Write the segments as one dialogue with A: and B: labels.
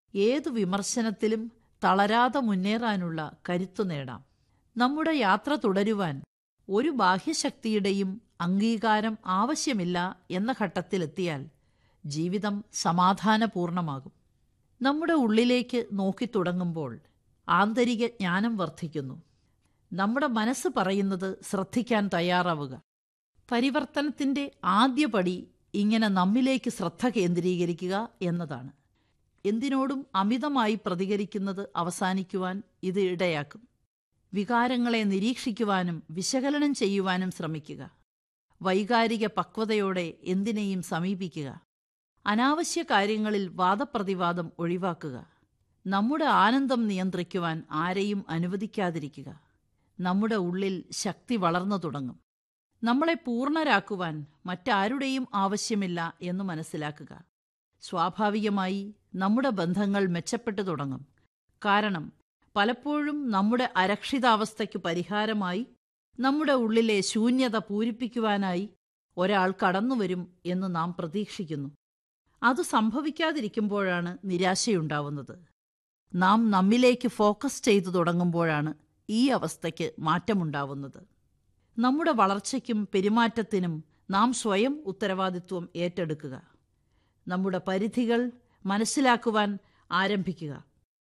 A: ഏതു വിമർശനത്തിലും തളരാതെ മുന്നേറാനുള്ള കരുത്തു നേടാം നമ്മുടെ യാത്ര തുടരുവാൻ ഒരു ബാഹ്യശക്തിയുടെയും അംഗീകാരം ആവശ്യമില്ല എന്ന ഘട്ടത്തിലെത്തിയാൽ ജീവിതം സമാധാനപൂർണമാകും നമ്മുടെ ഉള്ളിലേക്ക് നോക്കിത്തുടങ്ങുമ്പോൾ ആന്തരിക ജ്ഞാനം വർദ്ധിക്കുന്നു നമ്മുടെ മനസ്സ് പറയുന്നത് ശ്രദ്ധിക്കാൻ തയ്യാറാവുക പരിവർത്തനത്തിൻ്റെ ആദ്യ പടി ഇങ്ങനെ നമ്മിലേക്ക് ശ്രദ്ധ കേന്ദ്രീകരിക്കുക എന്നതാണ് എന്തിനോടും അമിതമായി പ്രതികരിക്കുന്നത് അവസാനിക്കുവാൻ ഇത് ഇടയാക്കും വികാരങ്ങളെ നിരീക്ഷിക്കുവാനും വിശകലനം ചെയ്യുവാനും ശ്രമിക്കുക വൈകാരിക പക്വതയോടെ എന്തിനേയും സമീപിക്കുക അനാവശ്യ കാര്യങ്ങളിൽ വാദപ്രതിവാദം ഒഴിവാക്കുക നമ്മുടെ ആനന്ദം നിയന്ത്രിക്കുവാൻ ആരെയും അനുവദിക്കാതിരിക്കുക നമ്മുടെ ഉള്ളിൽ ശക്തി വളർന്നു തുടങ്ങും നമ്മളെ പൂർണ്ണരാക്കുവാൻ മറ്റാരുടെയും ആവശ്യമില്ല എന്ന് മനസ്സിലാക്കുക സ്വാഭാവികമായി നമ്മുടെ ബന്ധങ്ങൾ മെച്ചപ്പെട്ടു തുടങ്ങും കാരണം പലപ്പോഴും നമ്മുടെ അരക്ഷിതാവസ്ഥയ്ക്ക് പരിഹാരമായി നമ്മുടെ ഉള്ളിലെ ശൂന്യത പൂരിപ്പിക്കുവാനായി ഒരാൾ കടന്നുവരും എന്ന് നാം പ്രതീക്ഷിക്കുന്നു അത് സംഭവിക്കാതിരിക്കുമ്പോഴാണ് നിരാശയുണ്ടാവുന്നത് നാം നമ്മിലേക്ക് ഫോക്കസ് ചെയ്തു തുടങ്ങുമ്പോഴാണ് ഈ അവസ്ഥയ്ക്ക് മാറ്റമുണ്ടാവുന്നത് നമ്മുടെ വളർച്ചയ്ക്കും പെരുമാറ്റത്തിനും നാം സ്വയം ഉത്തരവാദിത്വം ഏറ്റെടുക്കുക നമ്മുടെ പരിധികൾ മനസ്സിലാക്കുവാൻ ആരംഭിക്കുക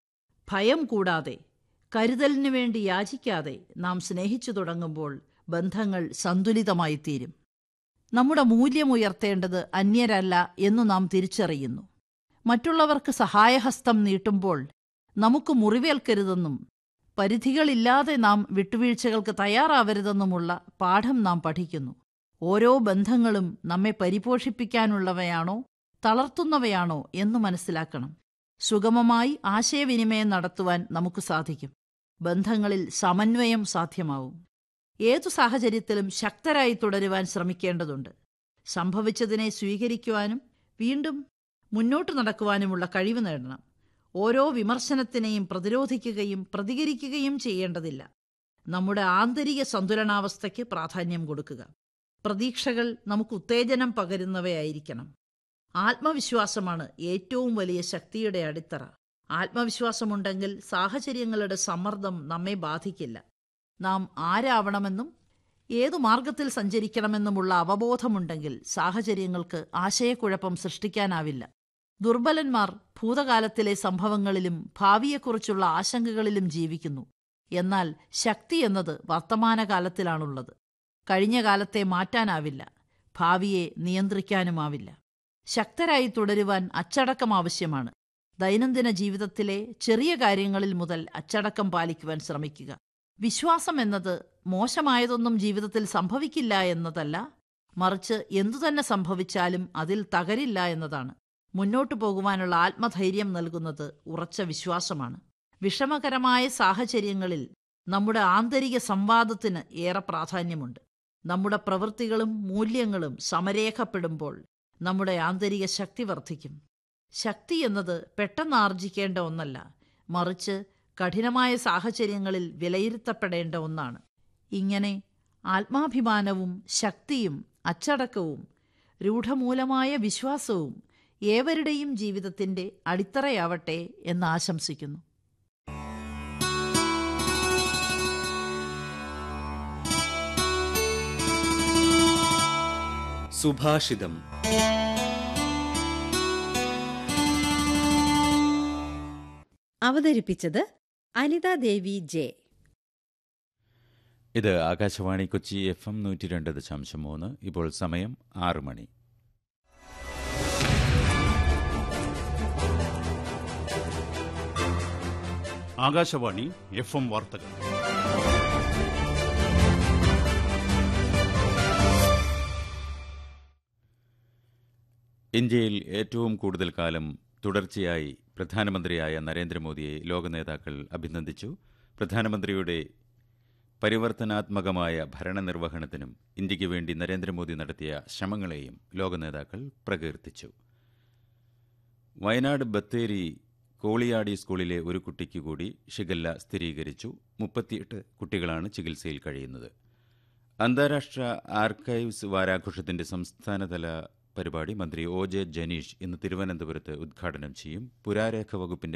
A: ഭയം കൂടാതെ കരുതലിനു വേണ്ടി യാചിക്കാതെ നാം സ്നേഹിച്ചു തുടങ്ങുമ്പോൾ ബന്ധങ്ങൾ സന്തുലിതമായി തീരും നമ്മുടെ മൂല്യം ഉയർത്തേണ്ടത് അന്യരല്ല എന്നു നാം തിരിച്ചറിയുന്നു മറ്റുള്ളവർക്ക് സഹായഹസ്തം നീട്ടുമ്പോൾ നമുക്ക് മുറിവേൽക്കരുതെന്നും പരിധികളില്ലാതെ നാം വിട്ടുവീഴ്ചകൾക്ക് തയ്യാറാവരുതെന്നുമുള്ള പാഠം നാം പഠിക്കുന്നു ഓരോ ബന്ധങ്ങളും നമ്മെ പരിപോഷിപ്പിക്കാനുള്ളവയാണോ തളർത്തുന്നവയാണോ എന്ന് മനസ്സിലാക്കണം സുഗമമായി ആശയവിനിമയം നടത്തുവാൻ നമുക്ക് സാധിക്കും ബന്ധങ്ങളിൽ സമന്വയം സാധ്യമാവും ഏതു സാഹചര്യത്തിലും ശക്തരായി തുടരുവാൻ ശ്രമിക്കേണ്ടതുണ്ട് സംഭവിച്ചതിനെ സ്വീകരിക്കുവാനും വീണ്ടും മുന്നോട്ട് നടക്കുവാനുമുള്ള കഴിവ് നേടണം ഓരോ വിമർശനത്തിനെയും പ്രതിരോധിക്കുകയും പ്രതികരിക്കുകയും ചെയ്യേണ്ടതില്ല നമ്മുടെ ആന്തരിക സന്തുലനാവസ്ഥയ്ക്ക് പ്രാധാന്യം കൊടുക്കുക പ്രതീക്ഷകൾ നമുക്ക് ഉത്തേജനം പകരുന്നവയായിരിക്കണം ആത്മവിശ്വാസമാണ് ഏറ്റവും വലിയ ശക്തിയുടെ അടിത്തറ ആത്മവിശ്വാസമുണ്ടെങ്കിൽ സാഹചര്യങ്ങളുടെ സമ്മർദ്ദം നമ്മെ ബാധിക്കില്ല നാം ആരാവണമെന്നും ഏതു മാർഗത്തിൽ സഞ്ചരിക്കണമെന്നുമുള്ള അവബോധമുണ്ടെങ്കിൽ സാഹചര്യങ്ങൾക്ക് ആശയക്കുഴപ്പം സൃഷ്ടിക്കാനാവില്ല ദുർബലന്മാർ ഭൂതകാലത്തിലെ സംഭവങ്ങളിലും ഭാവിയെക്കുറിച്ചുള്ള ആശങ്കകളിലും ജീവിക്കുന്നു എന്നാൽ ശക്തി എന്നത് വർത്തമാനകാലത്തിലാണുള്ളത് കഴിഞ്ഞ കാലത്തെ മാറ്റാനാവില്ല ഭാവിയെ നിയന്ത്രിക്കാനുമാവില്ല ശക്തരായി തുടരുവാൻ അച്ചടക്കം ആവശ്യമാണ് ദൈനംദിന ജീവിതത്തിലെ ചെറിയ കാര്യങ്ങളിൽ മുതൽ അച്ചടക്കം പാലിക്കുവാൻ ശ്രമിക്കുക വിശ്വാസം എന്നത് മോശമായതൊന്നും ജീവിതത്തിൽ സംഭവിക്കില്ല എന്നതല്ല മറിച്ച് എന്തുതന്നെ സംഭവിച്ചാലും അതിൽ തകരില്ല എന്നതാണ് മുന്നോട്ടു പോകുവാനുള്ള ആത്മധൈര്യം നൽകുന്നത് ഉറച്ച വിശ്വാസമാണ് വിഷമകരമായ സാഹചര്യങ്ങളിൽ നമ്മുടെ ആന്തരിക സംവാദത്തിന് ഏറെ പ്രാധാന്യമുണ്ട് നമ്മുടെ പ്രവൃത്തികളും മൂല്യങ്ങളും സമരേഖപ്പെടുമ്പോൾ നമ്മുടെ ആന്തരിക ശക്തി വർദ്ധിക്കും ശക്തി എന്നത് പെട്ടെന്ന് ആർജിക്കേണ്ട ഒന്നല്ല മറിച്ച് കഠിനമായ സാഹചര്യങ്ങളിൽ വിലയിരുത്തപ്പെടേണ്ട ഒന്നാണ് ഇങ്ങനെ ആത്മാഭിമാനവും ശക്തിയും അച്ചടക്കവും രൂഢമൂലമായ വിശ്വാസവും ഏവരുടെയും ജീവിതത്തിന്റെ അടിത്തറയാവട്ടെ എന്ന് ആശംസിക്കുന്നു
B: സുഭാഷിതം
C: അവതരിപ്പിച്ചത് അനിത ദേവി ജെ
D: ഇത് ആകാശവാണി കൊച്ചി എഫ് എം നൂറ്റി രണ്ട് ദശാംശം മൂന്ന് ഇപ്പോൾ സമയം ആറ് മണി
E: ആകാശവാണി എഫ് എം വാർത്തകൾ
D: ഇന്ത്യയിൽ ഏറ്റവും കൂടുതൽ കാലം തുടർച്ചയായി പ്രധാനമന്ത്രിയായ നരേന്ദ്രമോദിയെ ലോക നേതാക്കൾ അഭിനന്ദിച്ചു പ്രധാനമന്ത്രിയുടെ പരിവർത്തനാത്മകമായ ഭരണനിർവഹണത്തിനും ഇന്ത്യയ്ക്ക് വേണ്ടി നരേന്ദ്രമോദി നടത്തിയ ശ്രമങ്ങളെയും ലോക നേതാക്കൾ പ്രകീർത്തിച്ചു വയനാട് ബത്തേരി കോളിയാടി സ്കൂളിലെ ഒരു കുട്ടിക്ക് കൂടി ഷിഗല്ല സ്ഥിരീകരിച്ചു മുപ്പത്തിയെട്ട് കുട്ടികളാണ് ചികിത്സയിൽ കഴിയുന്നത് അന്താരാഷ്ട്ര ആർക്കൈവ്സ് വാരാഘോഷത്തിന്റെ സംസ്ഥാനതല പരിപാടി മന്ത്രി ഒ ജെ ജനീഷ് ഇന്ന് തിരുവനന്തപുരത്ത് ഉദ്ഘാടനം ചെയ്യും പുരാരേഖ വകുപ്പിന്റെ